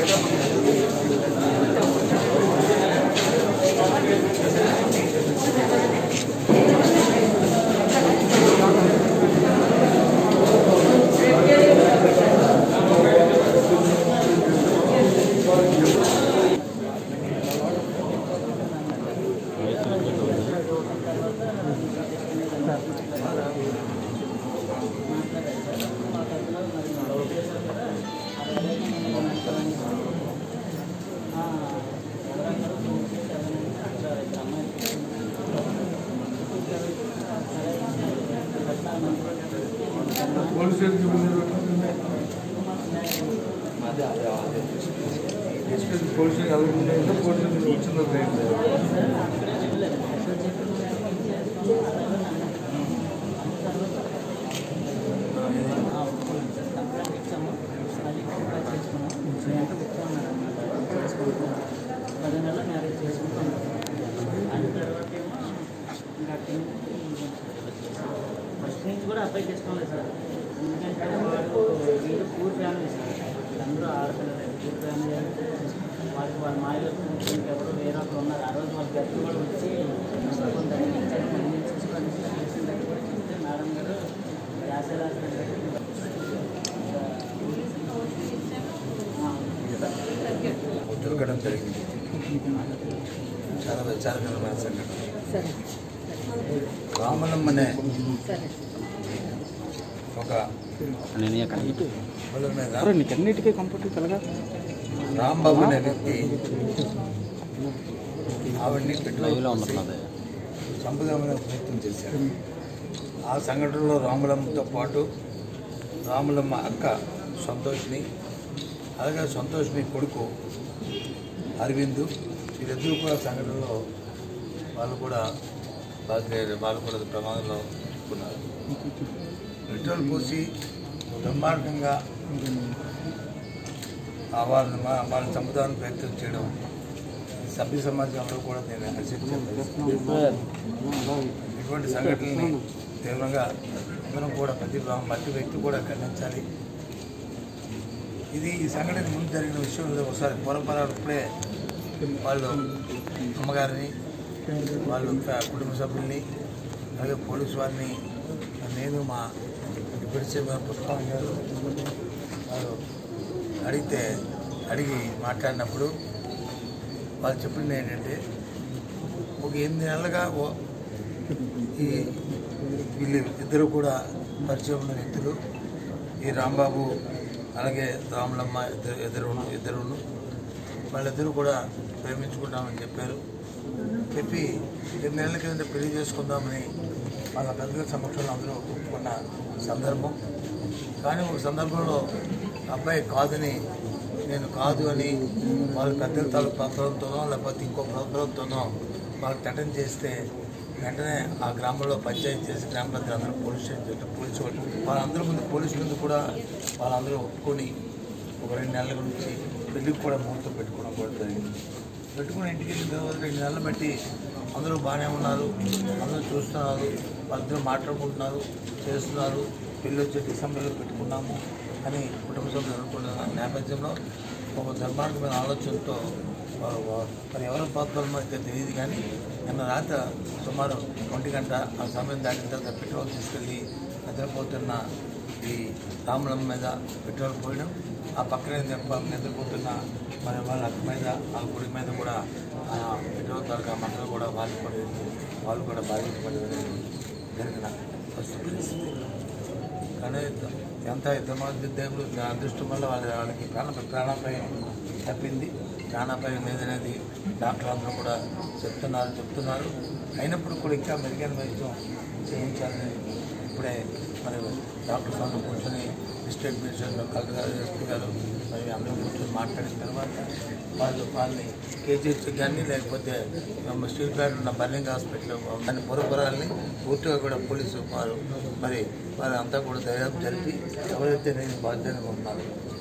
police స్టేషన్కి వెళ్ళారు police station వెళ్ళకుండా పోలీస్ స్టేషన్ వచ్చిందో లేదు పది నెలలు మ్యారేజ్ చేసుకుంటాం దాని తర్వాత ఏమో ఇంకా అక్కడి నుంచి ఫస్ట్ నుంచి కూడా అబ్బాయి చేసుకోలేదు సార్ ఎందుకంటే వాడు వీడు పూర్ ఫ్యామిలీ సార్ అందరూ ఆడపిల్లలే పూర్ ఫ్యామిలీ అంటే వాళ్ళకి వాళ్ళ మాయలో ఇంకెవరు వేరే ఒకరు ఉన్నారు ఆ రోజు వాళ్ళ గట్టి కూడా వచ్చి కొంత ఇచ్చారు మళ్ళీ చూసుకొని తెలిసిన దగ్గర కూడా చెప్తే మేడం గారు యాసే రాస్తారు దొరకడం జరిగింది చాలా విచారకరమైన సంఘటన సరే రామనం అనే సరే ఒక నేను అక్కడ ఇటు పొలం మీద అరే నీకన్నిటికీ కంఫర్ట్ కలగా రాంబాబు అనే వ్యక్తి ఆవిడ్ని లైవ్లో పెట్రోల్ పోసి ఉన్నది చంపుదామనే ప్రయత్నం చేశారు ఆ సంఘటనలో రాములమ్మతో పాటు రాములమ్మ అక్క సంతోష్ని అలాగే సంతోష్ని కొడుకు అరవింద్ వీరిద్దరూ కూడా సంఘటనలో వాళ్ళు కూడా బాధ్యత వాళ్ళు కూడా ప్రమాదంలో ఉన్నారు పెట్రోల్ పోసి దుర్మార్గంగా ఆ వాళ్ళని మా- వాళ్ళని చంపుదామని ప్రయత్నం చేయడం సభ్య సమాజంలో కూడా నేను హర్షించాను ఇటువంటి సంఘటనల్ని తీవ్రంగా అందరం కూడా ప్రతి ప్రతి వ్యక్తి కూడా ఖండించాలి ఇది ఈ సంఘటన ముందు జరిగిన విషయంలో ఒకసారి పొరపరాలు ఇప్పుడే వాళ్ళు అమ్మగారిని వాళ్ళు ఫ్యా- కుటుంబ సభ్యుల్ని అలాగే పోలీసు వారిని నేను మా డిప్యూటీ చైర్మన్ పుష్పం గారు వాళ్ళు అడిగితే అడిగి మాట్లాడినప్పుడు వాళ్ళు చెప్పింది ఏంటంటే ఒక ఎనిమిది నెలలుగా ఓ- ఈ వీళ్ళు ఇద్దరు కూడా పరిచయం ఉన్న వ్యక్తులు ఈ రాంబాబు అలాగే రాములమ్మ ఇద్దరు ఇద్దరు ఇద్దరును వాళ్ళిద్దరూ కూడా ప్రేమించుకుంటామని చెప్పారు చెప్పి ఎనిమిది నెలల కింద పెళ్లి చేసుకుందామని వాళ్ళ పెద్దల సమక్షంలో అందరూ ఒప్పుకున్న సందర్భం కానీ ఒక సందర్భంలో అబ్బాయి కాదని నేను కాదు అని వాళ్ళ పెద్దల తాలూకు ప్రోత్సాహంతోనో లేకపోతే ఇంకో ప్రోత్సాహంతోనో వాళ్ళకి అటెండ్ చేస్తే వెంటనే ఆ గ్రామంలో పంచాయతీ చేసి గ్రామ పెద్దలు అందరూ పోలీస్ స్టేషన్ పెట్టి పోలీసు వాళ్ళు వాళ్ళందరూ ముందు పోలీసు ముందు కూడా వాళ్ళందరూ ఒప్పుకొని ఒక రెండు నెలల గురించి పెళ్ళికి కూడా ముహూర్తం పెట్టుకోవడం కూడా జరిగింది పెట్టుకుని ఇంటికి వెళ్ళిన తర్వాత రెండు నెలలు బట్టి అందరూ బాగానే ఉన్నారు అందరూ చూస్తున్నారు వాళ్ళిద్దరూ మాట్లాడుకుంటున్నారు చేస్తున్నారు పెళ్ళి వచ్చే డిసెంబర్లో పెట్టుకున్నాము అని కుటుంబ సభ్యులు అనుకుంటున్న నేపథ్యంలో ఒక దుర్మార్గమైన ఆలోచనతో వా- వా- మరి ఎవరు పాత్రమో అయితే తెలియదు కానీ నిన్న రాత్రి సుమారు ఒంటి గంట ఆ సమయం దాటిన తర్వాత పెట్రోల్ తీసుకెళ్ళి నిద్రపోతున్న ఈ రాములమ్మ మీద పెట్రోల్ పోయడం ఆ పక్కనే నిద్ర- నిద్రపోతున్న మరి వాళ్ళ అక్క మీద వాళ్ళ కొడుకు మీద కూడా ఆ పెట్రోల్ తాలూకా మంటలు కూడా వాళ్ళు కూడా వాళ్ళు కూడా బాధించబడేది జరిగిన ప్రస్తుత పరిస్థితి కానీ ఎంత ఇద్దరు దేవుడు నా అదృష్టం వల్ల వాళ్ళ వాళ్ళకి ప్రాణ ప్రాణాపాయం తప్పింది ప్రాణాపాయం లేదనేది డాక్టర్ అందరూ కూడా చెప్తున్నారు చెప్తున్నారు అయినప్పుడు కూడా ఇంకా మెరుగైన వైద్యం చేయించాలని ఇప్పుడే మరి డాక్టర్స్ అందరూ కూర్చొని డిస్ట్రిక్ట్ మినిస్టర్ కలెక్టర్ గారు ఎస్పీ గారు మరి అందరూ కూర్చొని మాట్లాడిన తర్వాత వాళ్ళు వాళ్ళని కేజీహెచ్ కానీ లేకపోతే మన స్టీల్ ప్లాంట్ ఉన్న బర్నింగ్ హాస్పిటల్ దాని పురపురాలని పూర్తిగా కూడా పోలీసు వారు మరి వారంతా కూడా దర్యాప్తు జరిపి ఎవరైతే నేను బాధ్యతగా ఉన్నారు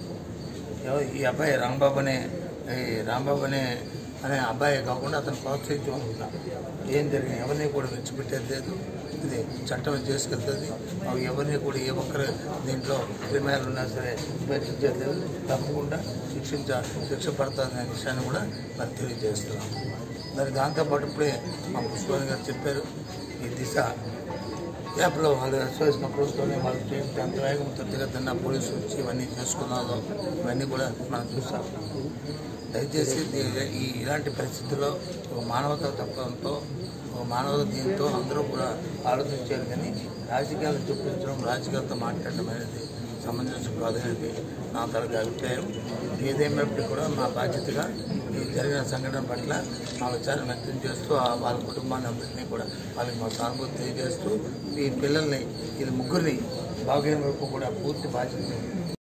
ఎవ- ఈ అబ్బాయి రాంబాబు అనే ఈ రాంబాబు అనే అనే అబ్బాయి కాకుండా అతను ప్రోత్సహించి ఉంటున్నాం ఏం జరిగింది ఎవరిని కూడా విడిచిపెట్టేది లేదు ఇది చట్టం చేసుకెళ్తుంది అవి ఎవరిని కూడా ఏ ఒక్కరు దీంట్లో క్రిమినల్ ఉన్నా సరే ఉపేక్షించట్లేదు తప్పకుండా శిక్షించ శిక్ష పడుతుందనే విషయాన్ని కూడా మరి తెలియజేస్తున్నాం మరి దాంతోపాటు ఇప్పుడే మా పుష్పని గారు చెప్పారు ఈ దిశ యాప్లో వాళ్ళు ఎక్సైజ్ కంట్రోల్స్తోనే వాళ్ళు చేసి అంత వేగం త్వరితగతిన పోలీసులు వచ్చి ఇవన్నీ చేసుకున్నారో ఇవన్నీ కూడా మనం చూసాం దయచేసి ఈ- ఈ ఇలాంటి పరిస్థితుల్లో ఒక మానవత తత్వంతో ఒక మానవత దీంతో అందరూ కూడా ఆలోచించారు కానీ రాజకీయాలు చూపించడం రాజకీయాలతో మాట్లాడడం అనేది సమంజసం కాదనేది నా తరగతి అభిప్రాయం ఏదేమైనప్పటికీ కూడా మా బాధ్యతగా ఈ జరిగిన సంఘటన పట్ల మా విచారణ వ్యక్తం చేస్తూ ఆ వాళ్ళ కుటుంబాన్ని అందరినీ కూడా వాళ్ళకి మా సానుభూతి తెలియజేస్తూ ఈ పిల్లల్ని ఈ ముగ్గురిని బాగైన వరకు కూడా పూర్తి బాధ్యత